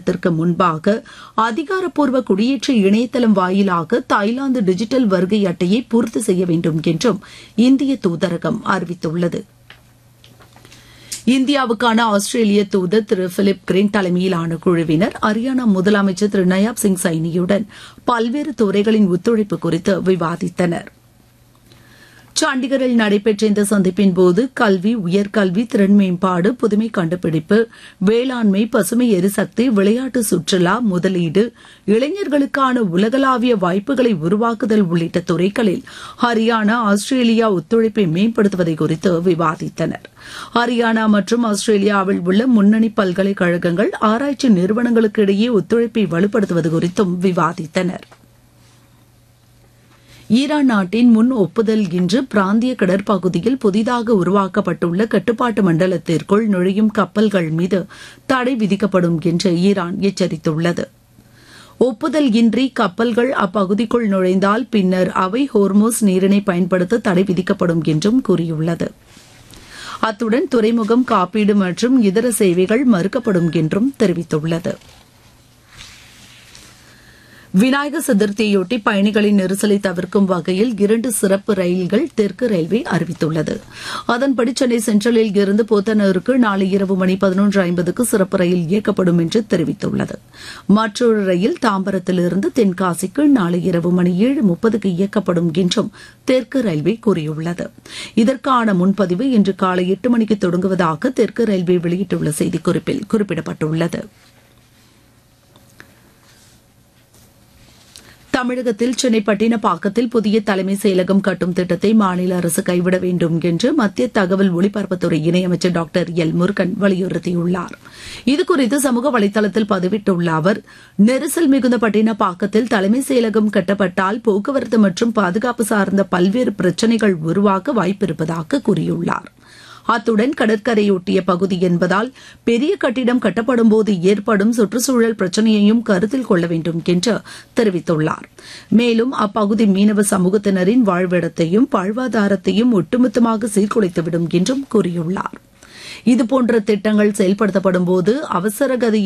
மாதத்திற்கு முன்பாக அதிகாரப்பூர்வ குடியேற்ற இணையதளம் வாயிலாக தாய்லாந்து டிஜிட்டல் வருகை அட்டையை பூர்த்தி செய்ய வேண்டும் என்றும் இந்திய தூதரகம் அறிவித்துள்ளது இந்தியாவுக்கான ஆஸ்திரேலிய தூதர் திரு பிலிப் கிரீன் தலைமையிலான குழுவினர் ஹரியானா முதலமைச்சர் திரு நயாப் சிங் சைனியுடன் பல்வேறு துறைகளின் ஒத்துழைப்பு குறித்து விவாதித்தனா் சண்டிகரில் நடைபெற்ற இந்த சந்திப்பின் போது கல்வி உயர்கல்வி திறன் மேம்பாடு புதுமை கண்டுபிடிப்பு வேளாண்மை பசுமை எரிசக்தி விளையாட்டு சுற்றுலா முதலீடு இளைஞர்களுக்கான உலகளாவிய வாய்ப்புகளை உருவாக்குதல் உள்ளிட்ட துறைகளில் ஹரியானா ஆஸ்திரேலியா ஒத்துழைப்பை மேம்படுத்துவதை குறித்து விவாதித்தனர் ஹரியானா மற்றும் ஆஸ்திரேலியாவில் உள்ள முன்னணி பல்கலைக்கழகங்கள் ஆராய்ச்சி நிறுவனங்களுக்கு இடையே ஒத்துழைப்பை வலுப்படுத்துவது குறித்தும் விவாதித்தனா் ஈரான் நாட்டின் முன் ஒப்புதல் இன்று பிராந்திய கடற்பகுதியில் புதிதாக உருவாக்கப்பட்டுள்ள கட்டுப்பாட்டு மண்டலத்திற்குள் நுழையும் கப்பல்கள் மீது தடை விதிக்கப்படும் என்று ஈரான் எச்சரித்துள்ளது ஒப்புதல் இன்றி கப்பல்கள் அப்பகுதிக்குள் நுழைந்தால் பின்னர் அவை ஹோர்மோஸ் நீரினை பயன்படுத்த தடை விதிக்கப்படும் என்றும் கூறியுள்ளது அத்துடன் துறைமுகம் காப்பீடு மற்றும் இதர சேவைகள் மறுக்கப்படும் என்றும் தெரிவித்துள்ளது விநாயகர் சதுர்த்தியையொட்டி பயணிகளின் நெரிசலை தவிர்க்கும் வகையில் இரண்டு சிறப்பு ரயில்கள் தெற்கு ரயில்வே அறிவித்துள்ளது அதன்படி சென்னை சென்ட்ரலில் இருந்து போத்தனூருக்கு நாளை இரவு மணி பதினொன்று ஐம்பதுக்கு சிறப்பு ரயில் இயக்கப்படும் என்று தெரிவித்துள்ளது மற்றொரு ரயில் தாம்பரத்திலிருந்து தென்காசிக்கு நாளை இரவு மணி ஏழு முப்பதுக்கு இயக்கப்படும் என்றும் தெற்கு ரயில்வே கூறியுள்ளது இதற்கான முன்பதிவு இன்று காலை எட்டு மணிக்கு தொடங்குவதாக தெற்கு ரயில்வே வெளியிட்டுள்ள செய்திக்குறிப்பில் குறிப்பிடப்பட்டுள்ளது தமிழகத்தில் சென்னை பட்டினப்பாக்கத்தில் புதிய தலைமை செயலகம் கட்டும் திட்டத்தை மாநில அரசு கைவிட வேண்டும் என்று மத்திய தகவல் ஒலிபரப்புத்துறை இணையமைச்சர் டாக்டர் எல் முருகன் வலியுறுத்தியுள்ளார் இதுகுறித்து சமூக வலைதளத்தில் பதிவிட்டுள்ள அவர் நெரிசல் மிகுந்த பட்டினப்பாக்கத்தில் தலைமை செயலகம் கட்டப்பட்டால் போக்குவரத்து மற்றும் பாதுகாப்பு சார்ந்த பல்வேறு பிரச்சினைகள் உருவாக வாய்ப்பிருப்பதாக கூறியுள்ளார் அத்துடன் கடற்கரையொட்டிய பகுதி என்பதால் பெரிய கட்டிடம் கட்டப்படும்போது ஏற்படும் சுற்றுச்சூழல் பிரச்சினையையும் கருத்தில் கொள்ள வேண்டும் என்று தெரிவித்துள்ளார் மேலும் அப்பகுதி மீனவ சமூகத்தினரின் வாழ்விடத்தையும் வாழ்வாதாரத்தையும் ஒட்டுமொத்தமாக சீர்குலைத்துவிடும் என்றும் கூறியுள்ளார் இதுபோன்ற திட்டங்கள் செயல்படுத்தப்படும் போது அவசரகதியில்